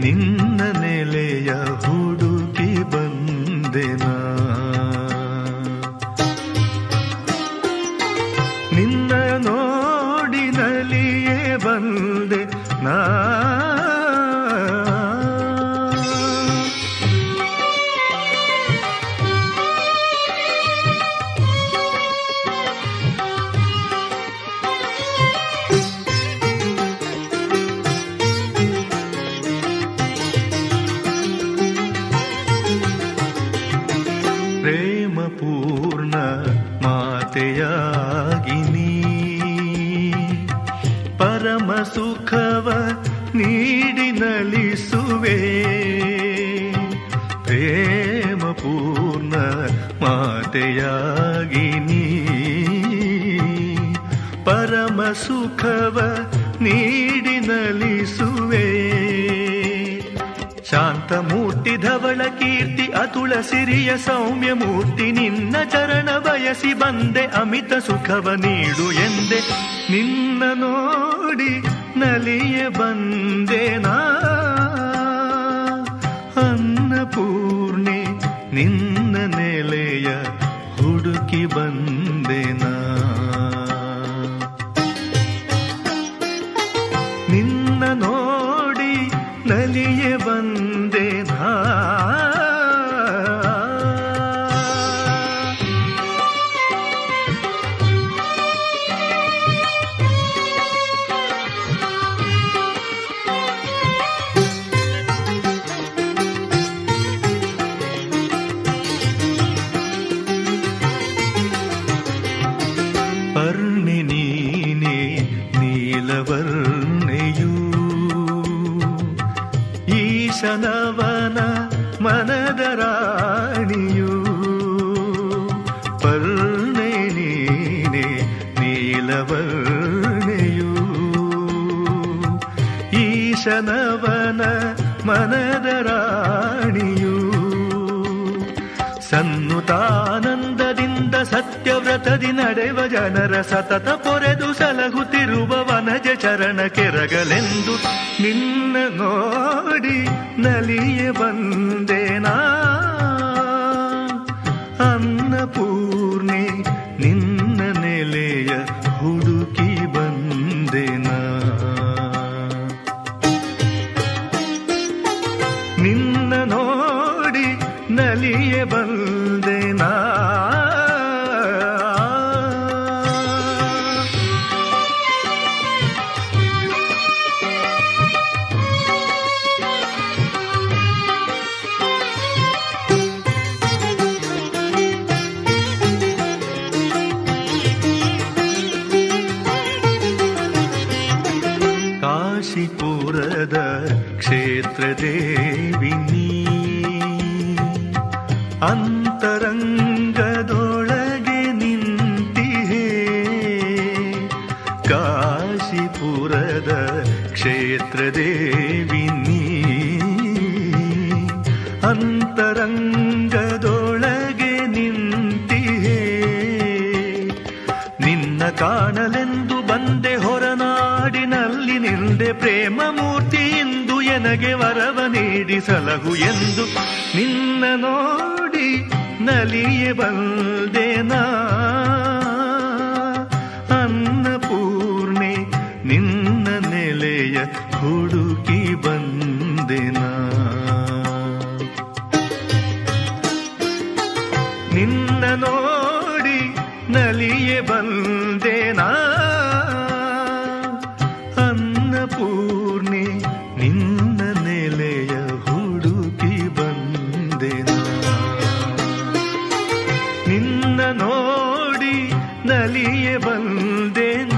ನಿನ್ನ ನೆಲೆಯ ಹುಡುಕಿ ಬಂದೆನಾ ನಿನ್ನ ನೋಡಿ ನಲಿಯೇ ಬಂದೆ ನಾ ಪ್ರೇಮ ಪೂರ್ಣ ಮಾತೆಯಾಗಿ ನೀ ಪರಮ ಸುಖವ ನೀಡಿ ನಲಿಸುವೆ ಪ್ರೇಮ ಪೂರ್ಣ ಮಾತೆಯಾಗಿ ನೀ ಪರಮ ಸುಖವ ನೀಡಿ ನಲಿಸುವೆ ಶಾಂತ ಮೂರ್ತಿ ಧವಳ ಕೀರ್ತಿ ಅತುಳ ಸಿರಿಯ ಸೌಮ್ಯ ಮೂರ್ತಿ ನಿನ್ನ ಚರಣ ಬಯಸಿ ಬಂದೆ ಅಮಿತ ಸುಖವ ನೀಡು ಎಂದೆ ನಿನ್ನ ನೋಡಿ ನಲಿಯ ಬಂದೆ ನಾ ಅನ್ನಪೂರ್ಣೆ ನಿನ್ನ ನೆಲೆಯ ಹುಡುಕಿ ಬಂದೆ ನಾ ನಿನ್ನ ನೋಡಿ ನಲಿಯ ಬಂದೆ ನಾ ಪರ್ಣಿ ನೀನೆ ನೀಲವರ್ಣೆಯೂ ಈಶನವನ ಮನದ ರಾಣಿಯೂ ಪರ್ಣೆ ನೀನೆ ನೀಲವರ್ಣೆಯೂ ಈಶನವನ ಮನದ ರಾಣಿಯೂ ಸನ್ನುತಾನಂದದಿಂದ ಸತ್ಯವ್ರತದಿ ನಡೆವ ಜನರ ಸತತ ಪೊರೆದು ಸಲಹುತ್ತಿರುವ ವನಜ ಚರಣ ಕೆರಗಲೆಂದು ನಿನ್ನ ನೋಡಿ ನಲಿಯ ಬಂದೇನಾ ಅನ್ನಪೂರ್ಣೆ ನಿನ್ನ ನೆಲೆಯ ಹುಡುಕಿ ಬಂದೆನಾ ನಿನ್ನ ನೋಡಿ ನಲಿಯ ಬಂದೆನಾ ಕಾಶಿಪುರದ ಕ್ಷೇತ್ರ ದೇವಿ ನೀ ಅಂತರಂಗದೊಳಗೆ ನಿಂತಿಹೇ ಕಾಶಿಪುರದ ಕ್ಷೇತ್ರ ದೇವಿ ನೀ ಅಂತರಂಗದೊಳಗೆ ನಿಂತಿಹೇ ನಿನ್ನ ಕಾಣಲೆಂದು ಬಂದೆ ಹೊರನಾಡಿನಲ್ಲಿ ನಿಂದೆ ಪ್ರೇಮ ಮೂರ್ತಿ ಇಂದು ಎನಗೆ ವರವ ನೀಡಿ ಸಲಹು ಎಂದು ನಿನ್ನ ನೋಡಿ ನಲಿಯ ಬಂದೆನಾ ಅನ್ನಪೂರ್ಣೆ ನಿನ್ನ ನೆಲೆಯ ಹುಡುಕಿ ಬಂದೆನಾ ನಿನ್ನ ನೋಡಿ ನಲಿಯ ಬಂದೆನಾ ಅನ್ನಪೂರ್ಣೆ ನಿನ್ನ ನೆಲೆಯ ಹುಡುಕಿ ಬಂದೆನಾ ನಿನ್ನ ನೋಡಿ ನಲಿಯ ಬಂದೆನಾ